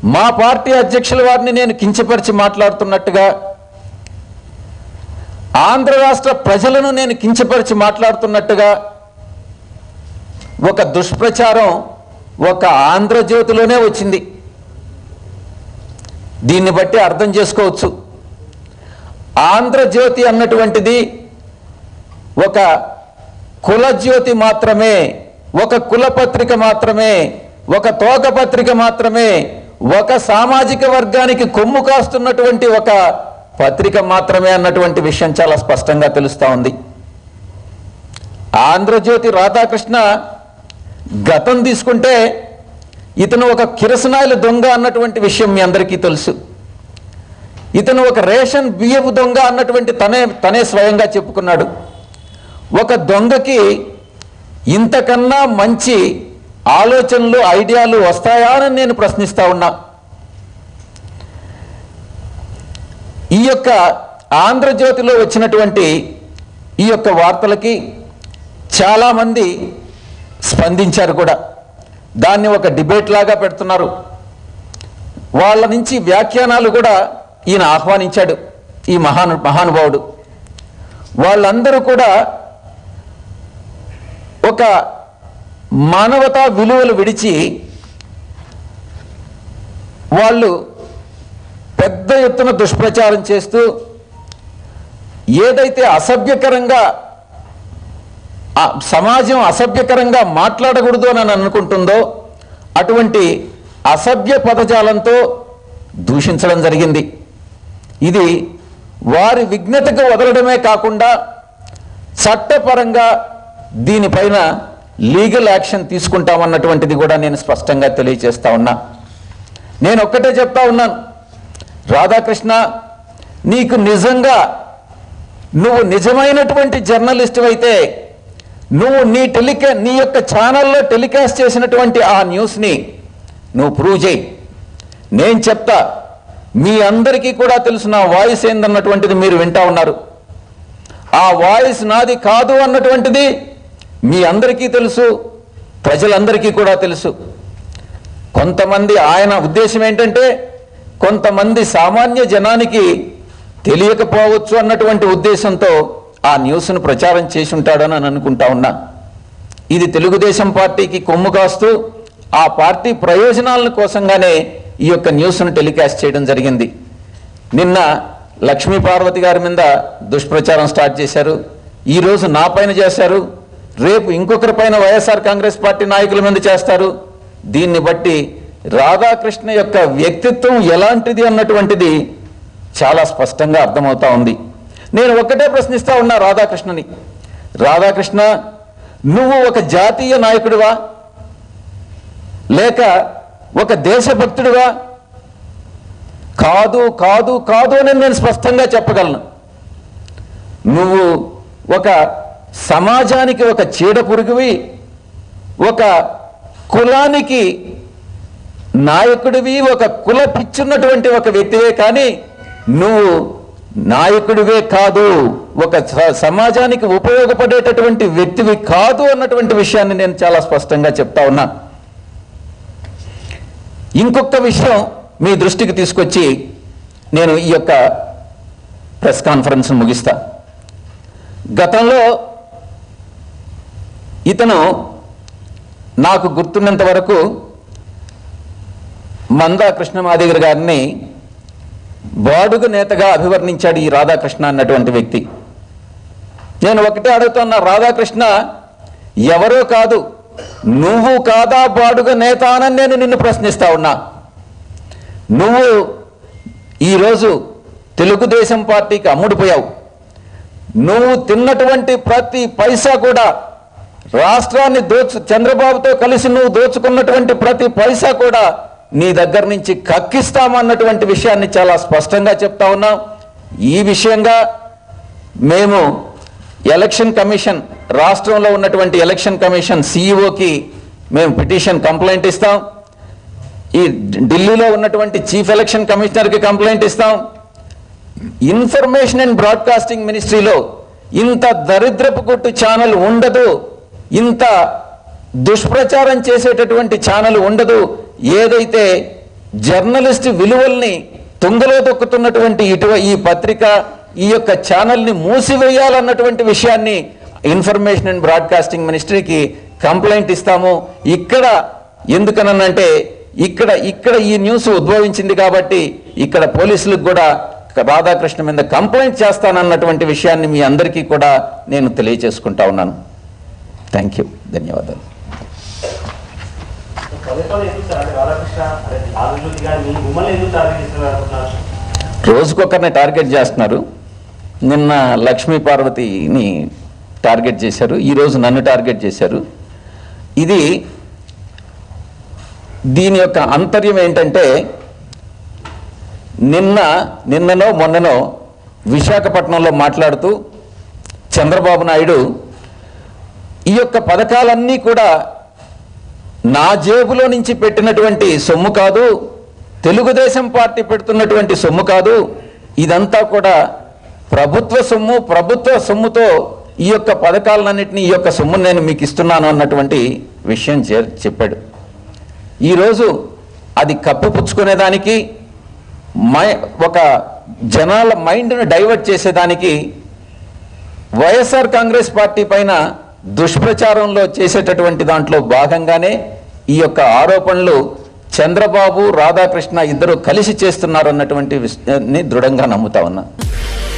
మా పార్టీ అధ్యక్షుల వారిని నేను కించపరిచి మాట్లాడుతున్నట్టుగా ఆంధ్ర రాష్ట్ర ప్రజలను నేను కించపరిచి మాట్లాడుతున్నట్టుగా ఒక దుష్ప్రచారం ఒక ఆంధ్రజ్యోతిలోనే వచ్చింది దీన్ని బట్టి అర్థం చేసుకోవచ్చు ఆంధ్రజ్యోతి అన్నటువంటిది ఒక కులజ్యోతి మాత్రమే ఒక కులపత్రిక మాత్రమే ఒక తోక పత్రిక మాత్రమే ఒక సామాజిక వర్గానికి కొమ్ము కాస్తున్నటువంటి ఒక పత్రిక మాత్రమే అన్నటువంటి విషయం చాలా స్పష్టంగా తెలుస్తూ ఉంది ఆంధ్రజ్యోతి రాధాకృష్ణ గతం తీసుకుంటే ఇతను ఒక కిరసనాయిల దొంగ అన్నటువంటి విషయం మీ అందరికీ తెలుసు ఇతను ఒక రేషన్ బియ్యపు దొంగ అన్నటువంటి తనే తనే స్వయంగా చెప్పుకున్నాడు ఒక దొంగకి ఇంతకన్నా మంచి ఆలోచనలు ఐడియాలు వస్తాయా అని నేను ప్రశ్నిస్తా ఉన్నా ఈ యొక్క ఆంధ్రజ్యోతిలో వచ్చినటువంటి ఈ యొక్క వార్తలకి చాలామంది స్పందించారు కూడా దాన్ని ఒక డిబేట్ లాగా పెడుతున్నారు వాళ్ళ నుంచి వ్యాఖ్యానాలు కూడా ఈయన ఆహ్వానించాడు ఈ మహాను మహానుభావుడు వాళ్ళందరూ కూడా ఒక మానవతా విలువలు విడిచి వాళ్ళు పెద్ద ఎత్తున దుష్ప్రచారం చేస్తూ ఏదైతే అసభ్యకరంగా ఆ సమాజం అసభ్యకరంగా మాట్లాడకూడదు అని అనుకుంటుందో అటువంటి అసభ్య పదజాలంతో దూషించడం జరిగింది ఇది వారి విఘ్నతకు వదలడమే కాకుండా చట్టపరంగా దీనిపైన లీగల్ యాక్షన్ తీసుకుంటామన్నటువంటిది కూడా నేను స్పష్టంగా తెలియజేస్తా ఉన్నా నేను ఒక్కటే చెప్తా ఉన్నాను రాధాకృష్ణ నీకు నిజంగా నువ్వు నిజమైనటువంటి జర్నలిస్ట్ అయితే నువ్వు నీ టెలికా నీ యొక్క ఛానల్లో టెలికాస్ట్ చేసినటువంటి ఆ న్యూస్ని నువ్వు ప్రూవ్ చేయి నేను చెప్తా మీ అందరికీ కూడా తెలుసు నా వాయిస్ ఏందన్నటువంటిది మీరు వింటా ఉన్నారు ఆ వాయిస్ నాది కాదు అన్నటువంటిది మీ అందరికీ తెలుసు ప్రజలందరికీ కూడా తెలుసు కొంతమంది ఆయన ఉద్దేశం ఏంటంటే కొంతమంది సామాన్య జనానికి తెలియకపోవచ్చు అన్నటువంటి ఉద్దేశంతో ఆ న్యూస్ను ప్రచారం చేసి ఉంటాడని అని అనుకుంటా ఉన్నా ఇది తెలుగుదేశం పార్టీకి కొమ్ము కాస్తూ ఆ పార్టీ ప్రయోజనాల కోసంగానే ఈ యొక్క న్యూస్ను టెలికాస్ట్ చేయడం జరిగింది నిన్న లక్ష్మీ పార్వతి గారి మీద దుష్ప్రచారం స్టార్ట్ చేశారు ఈ రోజు నా పైన చేశారు రేపు ఇంకొకరి పైన వైఎస్ఆర్ కాంగ్రెస్ పార్టీ నాయకుల మీద చేస్తారు దీన్ని బట్టి రాధాకృష్ణ యొక్క వ్యక్తిత్వం ఎలాంటిది అన్నటువంటిది చాలా స్పష్టంగా అర్థమవుతా ఉంది నేను ఒక్కటే ప్రశ్నిస్తా ఉన్నా రాధాకృష్ణని రాధాకృష్ణ నువ్వు ఒక జాతీయ నాయకుడివా లేక ఒక దేశభక్తుడివా కాదు కాదు కాదు అని నేను స్పష్టంగా చెప్పగలను నువ్వు ఒక సమాజానికి ఒక చీడ పురుగువి ఒక కులానికి నాయకుడివి ఒక కుల పిచ్చున్నటువంటి ఒక వ్యక్తివే కానీ నువ్వు నాయకుడివే కాదు ఒక స- సమాజానికి ఉపయోగపడేటటువంటి వ్యక్తివి కాదు అన్నటువంటి విషయాన్ని నేను చాలా స్పష్టంగా చెప్తా ఉన్నా ఇంకొక విషయం మీ దృష్టికి తీసుకొచ్చి నేను ఈ యొక్క ప్రెస్ కాన్ఫరెన్స్ ముగిస్తా గతంలో ఇతను నాకు గుర్తున్నంత వరకు మందా కృష్ణమాదిగర్ గారిని బాడుగు నేతగా అభివర్ణించాడు ఈ రాధాకృష్ణ అన్నటువంటి వ్యక్తి నేను ఒకటే అడుగుతున్నా రాధాకృష్ణ ఎవరో కాదు నువ్వు కాదా బాడుగ నేత అని నేను నిన్ను ప్రశ్నిస్తా ఉన్నా నువ్వు ఈరోజు తెలుగుదేశం పార్టీకి అమ్ముడిపోయావు నువ్వు తిన్నటువంటి ప్రతి పైసా కూడా రాష్ట్రాన్ని దోచు చంద్రబాబుతో కలిసి నువ్వు దోచుకున్నటువంటి ప్రతి పైసా కూడా నీ దగ్గర నుంచి కక్కిస్తామన్నటువంటి విషయాన్ని చాలా స్పష్టంగా చెప్తా ఉన్నాం ఈ విషయంగా మేము ఎలక్షన్ కమిషన్ రాష్ట్రంలో ఉన్నటువంటి ఎలక్షన్ కమిషన్ సిఇఓకి మేము పిటిషన్ కంప్లైంట్ ఇస్తాం ఈ ఢిల్లీలో ఉన్నటువంటి చీఫ్ ఎలక్షన్ కమిషనర్కి కంప్లైంట్ ఇస్తాం ఇన్ఫర్మేషన్ అండ్ బ్రాడ్కాస్టింగ్ మినిస్ట్రీలో ఇంత దరిద్రపు కొట్టు ఛానల్ ఉండదు ఇంత దుష్ప్రచారం చేసేటటువంటి ఛానల్ ఉండదు ఏదైతే జర్నలిస్ట్ విలువల్ని తుంగలో తొక్కుతున్నటువంటి ఇటు ఈ పత్రిక ఈ యొక్క ఛానల్ని మూసివేయాలన్నటువంటి విషయాన్ని ఇన్ఫర్మేషన్ అండ్ బ్రాడ్కాస్టింగ్ మినిస్ట్రీకి కంప్లైంట్ ఇస్తాము ఇక్కడ ఎందుకనంటే ఇక్కడ ఇక్కడ ఈ న్యూస్ ఉద్భవించింది కాబట్టి ఇక్కడ పోలీసులకు కూడా రాధాకృష్ణ మీద కంప్లైంట్ చేస్తానన్నటువంటి విషయాన్ని మీ అందరికీ కూడా నేను తెలియజేసుకుంటా ఉన్నాను థ్యాంక్ యూ ధన్యవాదాలు పదే పదే ఎందుకు సార్ అంటే రాధాకృష్ణ అదే ఆంధ్రజ్యోతి గారు మీ మిమ్మల్ని ఎందుకు టార్గెట్ చేస్తున్నారు అనుకుంటున్నారు రోజుకొకరిని టార్గెట్ చేస్తున్నారు నిన్న లక్ష్మీ పార్వతిని టార్గెట్ చేశారు ఈరోజు నన్ను టార్గెట్ చేశారు ఇది దీని యొక్క అంతర్యం ఏంటంటే నిన్న నిన్ననో మొన్ననో విశాఖపట్నంలో మాట్లాడుతూ చంద్రబాబు నాయుడు ఈ యొక్క పథకాలన్నీ కూడా నా జేబులో నుంచి పెట్టినటువంటి సొమ్ము కాదు తెలుగుదేశం పార్టీ పెడుతున్నటువంటి సొమ్ము కాదు ఇదంతా కూడా ప్రభుత్వ సొమ్ము ప్రభుత్వ సొమ్ముతో ఈ యొక్క పథకాలన్నింటినీ ఈ యొక్క సొమ్మును నేను మీకు ఇస్తున్నాను అన్నటువంటి విషయం చే- చెప్పాడు ఈరోజు అది కప్పిపుచ్చుకునేదానికి మై ఒక జనాల మైండ్ను డైవర్ట్ చేసేదానికి వైఎస్ఆర్ కాంగ్రెస్ పార్టీ పైన దుష్ప్రచారంలో చేసేటటువంటి దాంట్లో భాగంగానే ఈ యొక్క ఆరోపణలు చంద్రబాబు రాధాకృష్ణ ఇద్దరు కలిసి చేస్తున్నారు అన్నటువంటి విషయాన్ని దృఢంగా నమ్ముతా ఉన్నా